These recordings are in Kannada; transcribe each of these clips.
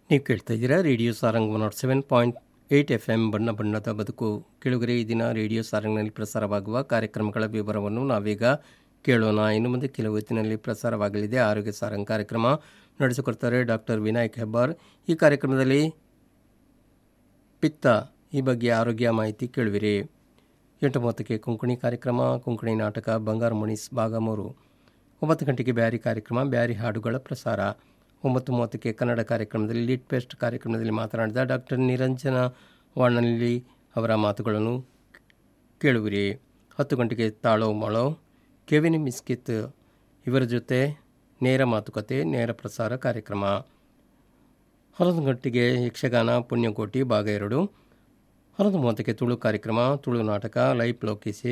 ನೀವು ಕೇಳ್ತಾ ಇದ್ದೀರಾ radio Sarang one nought seven point eight F M ಬಣ್ಣ ಬಣ್ಣದ ಬದುಕು ಕೆಳಗರೆ ಈ ದಿನ ರೇಡಿಯೋ ಸಾರಂಗ್ನಲ್ಲಿ ಪ್ರಸಾರವಾಗುವ ಕಾರ್ಯಕ್ರಮಗಳ ವಿವರವನ್ನು ನಾವೀಗ ಕೇಳೋಣ ಇನ್ನು ಮುಂದೆ ಕೆಲವು ಹೊತ್ತಿನಲ್ಲಿ ಪ್ರಸಾರವಾಗಲಿದೆ ಆರೋಗ್ಯ ಸಾರಂಗ್ ಕಾರ್ಯಕ್ರಮ ನಡೆಸಿಕೊಡ್ತಾರೆ ಡಾಕ್ಟರ್ ವಿನಾಯಕ್ ಹೆಬ್ಬಾರ್ ಈ ಕಾರ್ಯಕ್ರಮದಲ್ಲಿ ಪಿತ್ತ ಈ ಬಗ್ಗೆ ಆರೋಗ್ಯ ಮಾಹಿತಿ ಕೇಳುವಿರಿ ಎಂಟು ಮೂವತ್ತಕ್ಕೆ ಕೊಂಕಣಿ ಕಾರ್ಯಕ್ರಮ ಕೊಂಕಣಿ ನಾಟಕ ಬಂಗಾರ ಮಣಿಸ್ ಭಾಗ ಮೂರು ಒಂಬತ್ತು ಗಂಟೆಗೆ ಬ್ಯಾರಿ ಕಾರ್ಯಕ್ರಮ ಬ್ಯಾರಿ ಹಾಡುಗಳ ಪ್ರಸಾರ ಒಂಬತ್ತು ಮೂವತ್ತಕ್ಕೆ ಕನ್ನಡ ಕಾರ್ಯಕ್ರಮದಲ್ಲಿ ಲೀಡ್ ಪೆಸ್ಟ್ ಕಾರ್ಯಕ್ರಮದಲ್ಲಿ ಮಾತನಾಡಿದ ಡಾಕ್ಟರ್ ನಿರಂಜನ ವಾಣಲ್ಲಿ ಅವರ ಮಾತುಗಳನ್ನು ಕೇಳುವಿರಿ ಹತ್ತು ಗಂಟೆಗೆ ತಾಳೋ ಮಾಳೋ ಕೆವಿನ್ ಮಿಸ್ಕಿತ್ ಇವರ ಜೊತೆ ನೇರ ಮಾತುಕತೆ ನೇರ ಪ್ರಸಾರ ಕಾರ್ಯಕ್ರಮ ಹನ್ನೊಂದು ಗಂಟೆಗೆ ಯಕ್ಷಗಾನ ಪುಣ್ಯಕೋಟಿ ಭಾಗ ಎರಡು ಹನ್ನೊಂದು ಮೂವತ್ತಕ್ಕೆ ತುಳು ಕಾರ್ಯಕ್ರಮ ತುಳು ನಾಟಕ ಲೈಫ್ ಲೋಕಿಸಿ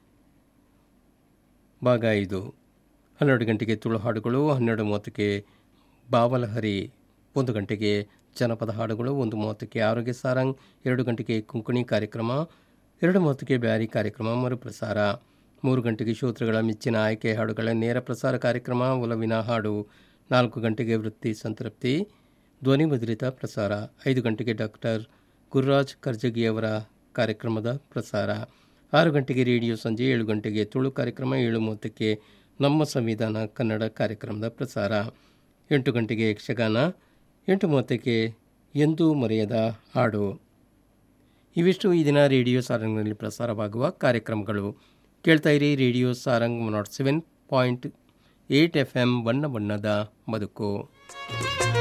ಭಾಗ ಐದು ಹನ್ನೆರಡು ಗಂಟೆಗೆ ತುಳು ಹಾಡುಗಳು ಹನ್ನೆರಡು ಮೂವತ್ತಕ್ಕೆ ಬಾವಲಹರಿ ಒಂದು ಗಂಟೆಗೆ ಜನಪದ ಹಾಡುಗಳು ಒಂದು ಮೂವತ್ತಕ್ಕೆ ಆರೋಗ್ಯ ಸಾರಂಗ್ ಎರಡು ಗಂಟೆಗೆ ಕೊಂಕಣಿ ಕಾರ್ಯಕ್ರಮ ಎರಡು ಮೂವತ್ತಕ್ಕೆ ಬ್ಯಾರಿ ಕಾರ್ಯಕ್ರಮ ಮರುಪ್ರಸಾರ ಮೂರು ಗಂಟೆಗೆ ಶ್ರೋತೃಗಳ ಮೆಚ್ಚಿನ ಆಯ್ಕೆ ಹಾಡುಗಳ ನೇರ ಪ್ರಸಾರ ಕಾರ್ಯಕ್ರಮ ಒಲವಿನ ಹಾಡು ನಾಲ್ಕು ಗಂಟೆಗೆ ವೃತ್ತಿ ಸಂತೃಪ್ತಿ ಧ್ವನಿ ಮುದ್ರಿತ ಪ್ರಸಾರ ಐದು ಗಂಟೆಗೆ ಡಾಕ್ಟರ್ ಗುರುರಾಜ್ ಕರ್ಜಗಿಯವರ ಕಾರ್ಯಕ್ರಮದ ಪ್ರಸಾರ ಆರು ಗಂಟೆಗೆ ರೇಡಿಯೋ ಸಂಜೆ ಏಳು ಗಂಟೆಗೆ ತುಳು ಕಾರ್ಯಕ್ರಮ ಏಳು ಮೂವತ್ತಕ್ಕೆ ನಮ್ಮ ಸಂವಿಧಾನ ಕನ್ನಡ ಕಾರ್ಯಕ್ರಮದ ಪ್ರಸಾರ ಎಂಟು ಗಂಟೆಗೆ ಯಕ್ಷಗಾನ ಎಂಟು ಮೂವತ್ತಕ್ಕೆ ಎಂದೂ ಮರೆಯದ ಹಾಡು ಇವಿಷ್ಟು ಈ ದಿನ ರೇಡಿಯೋ ಸಾರಂಗ್ನಲ್ಲಿ ಪ್ರಸಾರವಾಗುವ ಕಾರ್ಯಕ್ರಮಗಳು ಕೇಳ್ತಾ ಇರಿ radio Sarang nought seven point eight F M ಬಣ್ಣ ಬಣ್ಣದ ಬದುಕು